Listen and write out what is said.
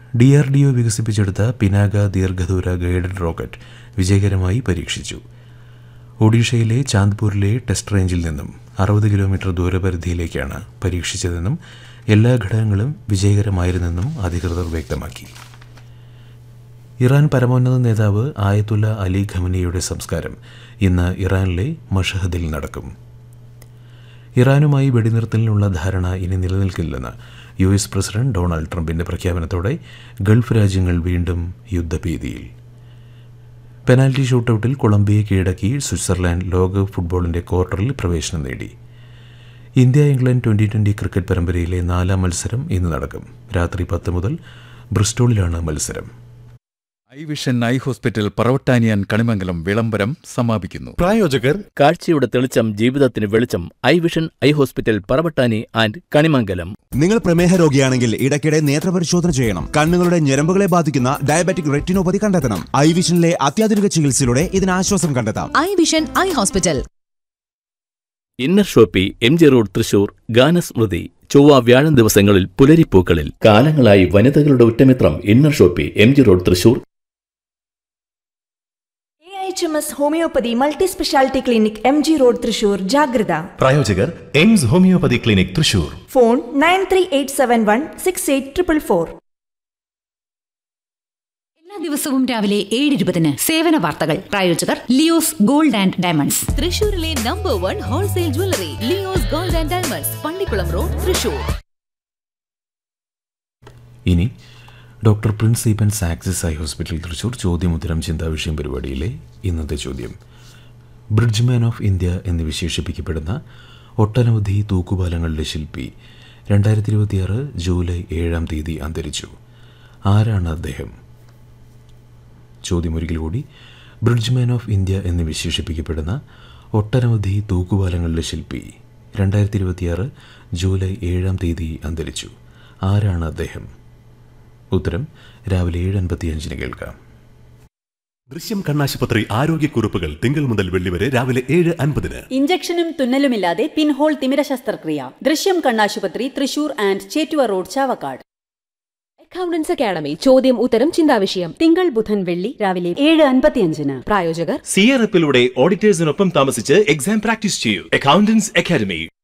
D R D O വികസിപ്പിച്ചെടുത്ത പിനാക ദീർഘദൂര guided rocket വിജയകരമായി പരീക്ഷിച്ചു ഒഡീഷയിലെ ചാന്ദ്പൂരിലെ ടെസ്റ്റ് റേഞ്ചിൽ നിന്നും അറുപത് കിലോമീറ്റർ ദൂരപരിധിയിലേക്കാണ് പരീക്ഷിച്ചതെന്നും എല്ലാ ഘടകങ്ങളും വിജയകരമായിരുന്നെന്നും അധികൃതർ വ്യക്തമാക്കി ഇറാൻ പരമോന്നത നേതാവ് ആയത്തുല്ല അലി ഖമനിയുടെ സംസ്കാരം ഇന്ന് ഇറാനിലെ മഷഹദിൽ നടക്കും ഇറാനുമായി വെടിനിർത്തലിനുള്ള ധാരണ ഇനി നിലനിൽക്കില്ലെന്ന് യു എസ് പ്രസിഡന്റ് ഡൊണാൾഡ് ട്രംപിന്റെ പ്രഖ്യാപനത്തോടെ ഗൾഫ് രാജ്യങ്ങൾ വീണ്ടും യുദ്ധഭീതിയിൽ പെനാൽറ്റി ഷൂട്ടൌട്ടിൽ കൊളംബിയയെ കീഴടക്കി സ്വിറ്റ്സർലാൻഡ് ലോക ഫുട്ബോളിന്റെ ക്വാർട്ടറിൽ പ്രവേശനം നേടി India England twenty twenty cricket പരമ്പരയിലെ നാലാം മത്സരം ഇന്ന് നടക്കും രാത്രി പത്ത് മുതൽ ബ്രിസ്റ്റോളിലാണ് മത്സരം ഐ വിഷൻ ഐ ഹോസ്പിറ്റൽ പറവട്ടാനിയാൻ കണിമംഗലം വിളംബരം സമാപിക്കുന്നു പ്രായോജകർ കാഴ്ചയുടെ തെളിച്ചം ജീവിതത്തിന് വെളിച്ചം eye vision eye hospital Paravattani and Kanimangalam നിങ്ങൾ പ്രമേഹ രോഗിയാണെങ്കിൽ ഇടയ്ക്കിടെ നേത്രപരിശോധന ചെയ്യണം കണ്ണുകളുടെ ഞരമ്പുകളെ ബാധിക്കുന്ന ഡയബറ്റിക് റെറ്റിനോപ്പതി കണ്ടെത്തണം ഐ വിഷനിലെ അത്യാധുനിക ചികിത്സയിലൂടെ ഇതിന് ആശ്വാസം കണ്ടെത്താം eye vision eye hospital inner shoppe M G road Thrissur ഗാനസ്മൃതി ചൊവ്വ വ്യാഴം ദിവസങ്ങളിൽ പുലരിപ്പൂക്കളിൽ കാലങ്ങളായി വനിതകളുടെ ഉറ്റമിത്രം inner shoppe M G road Thrissur A H M S homoeopathy multi speciality clinic M G road Thrissur ജാഗ്രത പ്രായോജകർ Aims homoeopathy clinic Thrissur phone nine three eight seven one six eight triple four എല്ലാ ദിവസവും രാവിലെ ഏഴ് ഇരുപതിന് സേവന വാർത്തകൾ പ്രായോജകർ ലിയോസ് ഗോൾഡ് ആൻഡ് ഡയമണ്ട്സ് തൃശൂരിലെ number one wholesale jewellery Leo's gold and diamonds Pallikulam road Thrissur ഇനി doctor Prince Eappen's Axis eye hospital Thrissur ചോദ്യമുത്തരം ചിന്താവിഷയം പരിപാടിയിലെ ഇന്നത്തെ ചോദ്യം ബ്രിഡ്ജ്മാൻ ഓഫ് ഇന്ത്യ എന്ന് വിശേഷിപ്പിക്കപ്പെടുന്ന ഒട്ടനവധി തൂക്കുപാലങ്ങളുടെ ശില്പി രണ്ടായിരത്തി ഇരുപത്തിയാറ് ജൂലൈ ഏഴാം തീയതി അന്തരിച്ചു ആരാണ് അദ്ദേഹം ചോദ്യം ഒരിക്കൽ കൂടി ബ്രിഡ്ജ്മാൻ ഓഫ് ഇന്ത്യ എന്ന് വിശേഷിപ്പിക്കപ്പെടുന്ന ഒട്ടനവധി തൂക്കുപാലങ്ങളുടെ ശില്പി രണ്ടായിരത്തി ഇരുപത്തിയാറ് ജൂലൈ ഏഴാം തീയതി അന്തരിച്ചു ആരാണ് അദ്ദേഹം ഉത്തരം രാവിലെ ഏഴ് അൻപത്തിയഞ്ചിന് കേൾക്കാം ദൃശ്യം കണ്ണാശുപത്രി ആരോഗ്യക്കുറിപ്പുകൾ തിങ്കൾ മുതൽ വെള്ളി വരെ രാവിലെ ഏഴ് അൻപതിന് ഇഞ്ചക്ഷനും തുന്നലുമില്ലാതെ പിൻഹോൾ തിമിര ശസ്ത്രക്രിയ ദൃശ്യം കണ്ണാശുപത്രി Thrissur and Chettuva road Chavakkad accountants academy ചോദ്യം ഉത്തരം ചിന്താവിഷയം തിങ്കൾ ബുധൻ വെള്ളി രാവിലെ ഏഴ് അൻപത്തിയഞ്ചിന് പ്രായോജകർ സിയറപ്പിലൂടെ ഓഡിറ്റേഴ്സിനൊപ്പം താമസിച്ച് എക്സാം പ്രാക്ടീസ് ചെയ്യൂ അക്കൗണ്ടൻസ് അക്കാദമി